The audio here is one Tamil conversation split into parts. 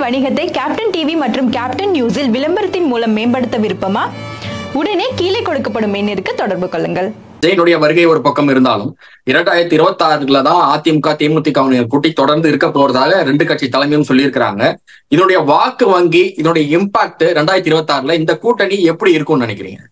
வணிகத்தை கேப்டன் டிவி மற்றும் கேப்டன் நியூஸில் விளம்பரத்தின் மூலம் மேம்படுத்த விருப்பமா உடனே கீழே கொடுக்கப்படும் எண்ணிற்கு தொடர்பு கொள்ளுங்கள் விஜயனுடைய வருகை ஒரு பக்கம் இருந்தாலும் இரண்டாயிரத்தி இருபத்தி ஆறுல தான் அதிமுக தேமுதிக கூட்டி தொடர்ந்து இருக்க போறதாக ரெண்டு கட்சி தலைமையும் சொல்லியிருக்கிறாங்க இதனுடைய வாக்கு வங்கி இதனுடைய இம்பாக்ட் ரெண்டாயிரத்தி இருபத்தி ஆறுல இந்த கூட்டணி எப்படி இருக்கும்னு நினைக்கிறீங்க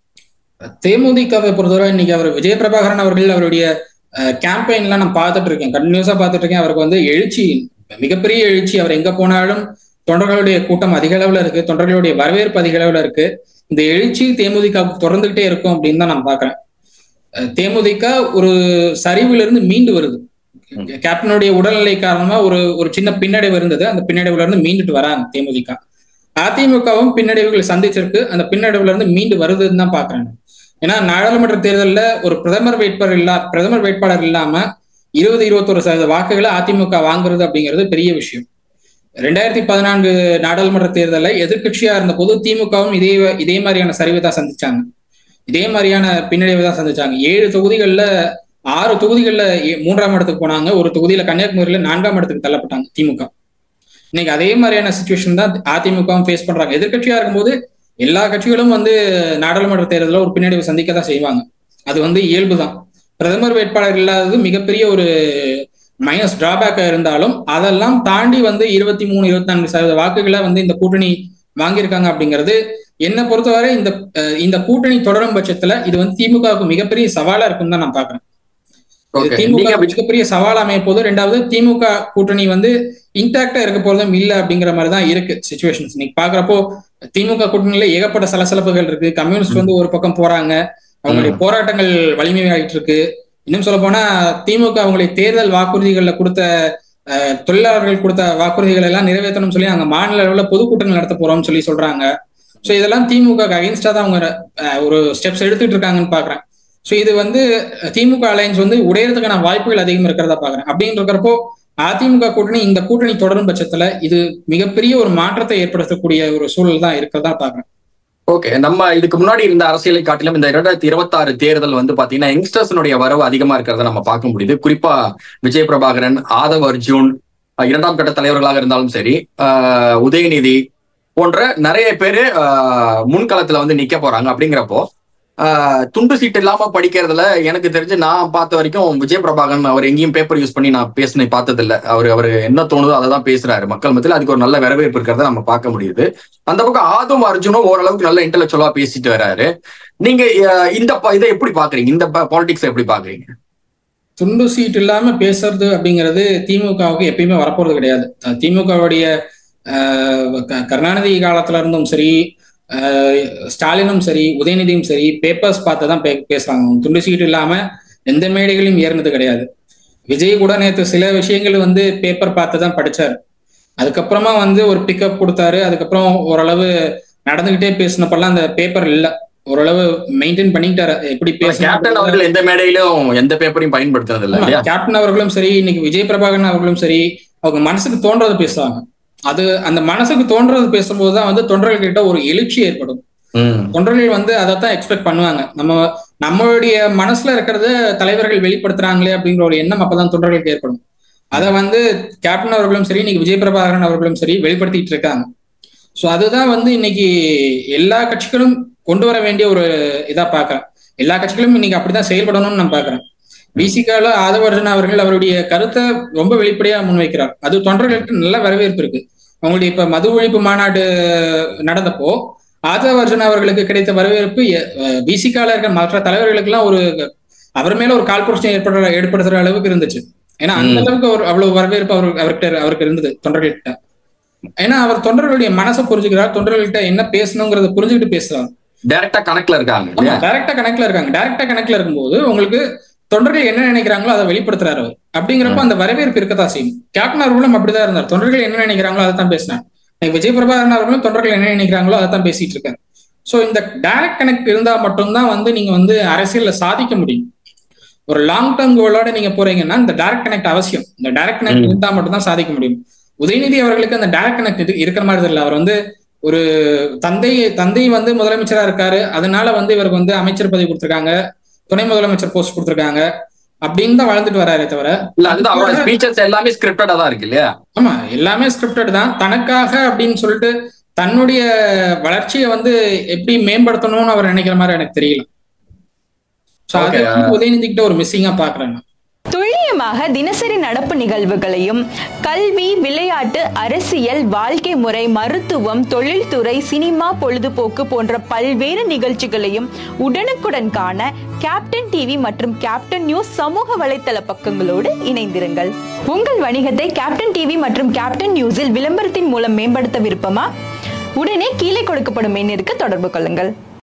தேமுதிகவை பொறுத்தவரை இன்னைக்கு அவர் விஜய பிரபாகரன் அவர்கள் அவருடைய கேம்பெயின்லாம் நான் பார்த்துட்டு இருக்கேன் கண்டினியூஸா பார்த்துட்டு இருக்கேன் அவருக்கு வந்து எழுச்சி மிகப்பெரிய எழுச்சி அவர் எங்க போனாலும் தொண்டர்களுடைய கூட்டம் அதிக அளவுல இருக்கு தொண்டர்களுடைய வரவேற்பு அதிக அளவுல இருக்கு இந்த எழுச்சி தேமுதிக தொடர்ந்துகிட்டே இருக்கும் அப்படின்னு தான் நான் பாக்குறேன் அஹ் தேமுதிக ஒரு சரிவுல இருந்து மீண்டு வருது கேப்டனுடைய உடல்நிலை காரணமா ஒரு ஒரு சின்ன பின்னடைவு இருந்தது அந்த பின்னடைவுல இருந்து மீண்டுட்டு வராங்க தேமுதிக அதிமுகவும் பின்னடைவுகளை சந்திச்சிருக்கு அந்த பின்னடைவுல இருந்து மீண்டு வருதுன்னு தான் பாக்குறேன் ஏன்னா நாடாளுமன்ற தேர்தலில் ஒரு பிரதமர் வேட்பாளர் இல்லா பிரதமர் வேட்பாளர் இல்லாம இருபது இருபத்தொரு சதவீத வாக்குகளை அதிமுக வாங்குறது அப்படிங்கிறது பெரிய விஷயம் ரெண்டாயிரத்தி பதினான்கு நாடாளுமன்ற தேர்தலில் எதிர்கட்சியா இருந்த போது திமுகவும் இதே இதே மாதிரியான சரிவை தான் சந்திச்சாங்க இதே மாதிரியான பின்னடைவை தான் சந்திச்சாங்க ஏழு தொகுதிகளில் ஆறு தொகுதிகளில் மூன்றாம் இடத்துக்கு போனாங்க ஒரு தொகுதியில கன்னியாகுமரியில நான்காம் இடத்துக்கு தள்ளப்பட்டாங்க திமுக இன்னைக்கு அதே மாதிரியான சுச்சுவேஷன் தான் அதிமுகவும் ஃபேஸ் பண்றாங்க எதிர்கட்சியா இருக்கும்போது எல்லா கட்சிகளும் வந்து நாடாளுமன்ற தேர்தலில் ஒரு பின்னடைவு சந்திக்க தான் செய்வாங்க அது வந்து இயல்பு தான் பிரதமர் வேட்பாளர் இல்லாதது மிகப்பெரிய ஒரு மைனஸ் டிராபேக்கா இருந்தாலும் அதெல்லாம் தாண்டி வந்து இருபத்தி மூணு இருபத்தி நான்கு சதவீத வாக்குகளை வந்து இந்த கூட்டணி வாங்கியிருக்காங்க அப்படிங்கிறது என்னை பொறுத்தவரை இந்த இந்த கூட்டணி தொடரும் பட்சத்துல இது வந்து திமுகவுக்கு மிகப்பெரிய சவாலா இருக்குன்னு தான் நான் பாக்குறேன் திமுக மிகப்பெரிய சவால் அமைய போது ரெண்டாவது திமுக கூட்டணி வந்து இன்டாக்டா இருக்க போறதும் இல்ல அப்படிங்கிற மாதிரி தான் இருக்கு சுச்சுவேஷன்ஸ் இன்னைக்கு பாக்குறப்போ திமுக கூட்டணியில ஏகப்பட்ட சலசலப்புகள் இருக்கு கம்யூனிஸ்ட் வந்து ஒரு பக்கம் போறாங்க அவங்களுடைய போராட்டங்கள் வலிமையாயிட்டு இருக்கு இன்னும் சொல்ல போனா திமுக அவங்களுடைய தேர்தல் வாக்குறுதிகள்ல கொடுத்த தொழிலாளர்கள் கொடுத்த வாக்குறுதிகள் எல்லாம் நிறைவேற்றணும்னு சொல்லி அங்க மாநில அளவில் பொதுக்கூட்டங்கள் நடத்த போறோம்னு சொல்லி சொல்றாங்க ஸோ இதெல்லாம் திமுக அகைன்ஸ்டா தான் அவங்க ஒரு ஸ்டெப்ஸ் எடுத்துட்டு இருக்காங்கன்னு பாக்குறேன் ஸோ இது வந்து திமுக அலையன்ஸ் வந்து உடையறதுக்கான வாய்ப்புகள் அதிகம் இருக்கிறதா பாக்குறேன் அப்படின்னு இருக்கிறப்போ அதிமுக கூட்டணி இந்த கூட்டணி தொடரும் பட்சத்துல இது மிகப்பெரிய ஒரு மாற்றத்தை ஏற்படுத்தக்கூடிய ஒரு சூழல் தான் இருக்கிறதா பாக்குறேன் ஓகே நம்ம இதுக்கு முன்னாடி இருந்த அரசியலை காட்டிலும் இந்த இரண்டாயிரத்தி இருபத்தி ஆறு தேர்தல் வந்து பாத்தீங்கன்னா யங்ஸ்டர்ஸனுடைய வரவு அதிகமா இருக்கிறத நம்ம பார்க்க முடியுது குறிப்பா விஜய் பிரபாகரன் ஆதவ் அர்ஜுன் இரண்டாம் கட்ட தலைவர்களாக இருந்தாலும் சரி உதயநிதி போன்ற நிறைய பேரு முன்களத்துல வந்து நிக்க போறாங்க அப்படிங்கிறப்போ துண்டு சீட்டு இல்லாம படிக்கிறதுல எனக்கு தெரிஞ்சு நான் பார்த்த வரைக்கும் விஜய் பிரபாகரன் அவர் எங்கேயும் பேப்பர் யூஸ் பண்ணி நான் பேசினேன் பார்த்தது இல்லை அவர் அவர் என்ன தோணுதோ அதை தான் பேசுறாரு மக்கள் மத்தியில் அதுக்கு ஒரு நல்ல வரவேற்பு இருக்கிறத நம்ம பார்க்க முடியுது அந்த பக்கம் ஆதும் அர்ஜுனும் ஓரளவுக்கு நல்ல இன்டெலக்சுவலா பேசிட்டு வராரு நீங்க இந்த இதை எப்படி பாக்குறீங்க இந்த பாலிடிக்ஸ் எப்படி பாக்குறீங்க துண்டு சீட் இல்லாம பேசுறது அப்படிங்கிறது திமுகவுக்கு எப்பயுமே வரப்போறது கிடையாது திமுகவுடைய கருணாநிதி காலத்துல இருந்தும் சரி ஸ்டாலினும் சரி உதயநிதியும் சரி பேப்பர்ஸ் பார்த்து தான் பே பேசுறாங்க துண்டு சீட்டு இல்லாம எந்த மேடைகளையும் ஏறினது கிடையாது விஜய் கூட நேற்று சில விஷயங்கள் வந்து பேப்பர் பார்த்து தான் படிச்சார் அதுக்கப்புறமா வந்து ஒரு பிக்கப் கொடுத்தாரு அதுக்கப்புறம் ஓரளவு நடந்துகிட்டே பேசினப்பெல்லாம் அந்த பேப்பர் இல்லை ஓரளவு மெயின்டைன் பண்ணிக்கிட்டாரு எப்படி கேப்டன் அவர்கள் எந்த மேடையிலும் எந்த பேப்பரையும் பயன்படுத்துறது இல்லை கேப்டன் அவர்களும் சரி இன்னைக்கு விஜய் பிரபாகரன் அவர்களும் சரி அவங்க மனசுக்கு தோன்றது பேசுவாங்க அது அந்த மனசுக்கு தோன்றது பேசும்போது தான் வந்து தொண்டர்கள் கிட்ட ஒரு எழுச்சி ஏற்படும் தொண்டர்கள் வந்து அதைத்தான் எக்ஸ்பெக்ட் பண்ணுவாங்க நம்ம நம்மளுடைய மனசுல இருக்கிறத தலைவர்கள் வெளிப்படுத்துறாங்களே அப்படிங்கிற ஒரு எண்ணம் அப்பதான் தொண்டர்களுக்கு ஏற்படும் அதை வந்து கேப்டன் அவர்களும் சரி இன்னைக்கு விஜய் பிரபாகரன் அவர்களும் சரி வெளிப்படுத்திட்டு இருக்காங்க ஸோ அதுதான் வந்து இன்னைக்கு எல்லா கட்சிகளும் கொண்டு வர வேண்டிய ஒரு இதா பாக்குறேன் எல்லா கட்சிகளும் இன்னைக்கு அப்படிதான் செயல்படணும்னு நான் பாக்குறேன் பிசிகால ஆதவர்ஜன் அவர்கள் அவருடைய கருத்தை ரொம்ப வெளிப்படையா முன்வைக்கிறார் அது தொண்டர்களுக்கு நல்ல வரவேற்பு இருக்கு அவங்களுடைய இப்ப மது ஒழிப்பு மாநாடு நடந்தப்போ ஆதவர்ஜன் அவர்களுக்கு கிடைத்த வரவேற்பு பிசிகால இருக்க மற்ற தலைவர்களுக்கு எல்லாம் ஒரு அவர் மேல ஒரு கால்புரட்சம் ஏற்படுற ஏற்படுத்துற அளவுக்கு இருந்துச்சு ஏன்னா அந்த அளவுக்கு அவர் அவ்வளவு வரவேற்பு அவர் அவர்கிட்ட அவருக்கு இருந்தது தொண்டர்கள்கிட்ட ஏன்னா அவர் தொண்டர்களுடைய மனசை புரிஞ்சுக்கிறார் தொண்டர்கள்ட்ட என்ன பேசணுங்கிறத புரிஞ்சுக்கிட்டு பேசுறாங்க டைரக்டா கணக்குல இருக்காங்க டைரக்டா கணக்குல இருக்காங்க டைரக்டா கணக்குல இருக்கும்போது உங்களுக்கு தொண்டர்கள் என்ன நினைக்கிறாங்களோ அதை வெளிப்படுத்துறாரு அவர் அப்படிங்கிறப்ப அந்த வரவேற்பு இருக்கத்தான் செய்யும் கேப்டன் அவர்களும் அப்படிதான் இருந்தார் தொண்டர்கள் என்ன நினைக்கிறாங்களோ அதை தான் பேசினார் விஜய் பிரபாகரன் அவர்களும் தொண்டர்கள் என்ன நினைக்கிறாங்களோ அதை தான் பேசிட்டு இருக்காரு ஸோ இந்த டைரக்ட் கனெக்ட் இருந்தா மட்டும்தான் வந்து நீங்க வந்து அரசியல்ல சாதிக்க முடியும் ஒரு லாங் டேர்ம் கோலோட நீங்க போறீங்கன்னா இந்த டைரக்ட் கனெக்ட் அவசியம் இந்த டைரக்ட் கனெக்ட் இருந்தா மட்டும்தான் சாதிக்க முடியும் உதயநிதி அவர்களுக்கு அந்த டைரக்ட் கனெக்ட் இருக்கிற மாதிரி தெரியல அவர் வந்து ஒரு தந்தை தந்தை வந்து முதலமைச்சரா இருக்காரு அதனால வந்து இவருக்கு வந்து அமைச்சர் பதவி கொடுத்துருக்காங்க துணை முதலமைச்சர் போஸ்ட் கொடுத்துருக்காங்க அப்படின்னு தான் வளர்ந்துட்டு வராரே தவிர இல்ல அதுதான் அவரோட ஸ்பீச்சஸ் எல்லாமே ஸ்கிரிப்டடா தான் இருக்கு இல்லையா ஆமா எல்லாமே ஸ்கிரிப்டட் தான் தனக்காக அப்படின்னு சொல்லிட்டு தன்னுடைய வளர்ச்சியை வந்து எப்படி மேம்படுத்தணும்னு அவர் நினைக்கிற மாதிரி எனக்கு தெரியல சோ அது Okay. வந்து உதயநிதி கிட்ட ஒரு மிஸ்ஸிங்கா பாக்குறேன் நான். துல்லியமாக தினசரி நடப்பு நிகழ்வுகளையும் கல்வி விளையாட்டு அரசியல் வாழ்க்கை முறை மருத்துவம் தொழில்துறை சினிமா பொழுதுபோக்கு போன்ற பல்வேறு நிகழ்ச்சிகளையும் உடனுக்குடன் காண கேப்டன் டிவி மற்றும் கேப்டன் நியூஸ் சமூக வலைத்தள பக்கங்களோடு இணைந்திருங்கள் உங்கள் வணிகத்தை கேப்டன் டிவி மற்றும் கேப்டன் நியூஸில் விளம்பரத்தின் மூலம் மேம்படுத்த விருப்பமா உடனே கீழே கொடுக்கப்படும் எண்ணிற்கு தொடர்பு கொள்ளுங்கள்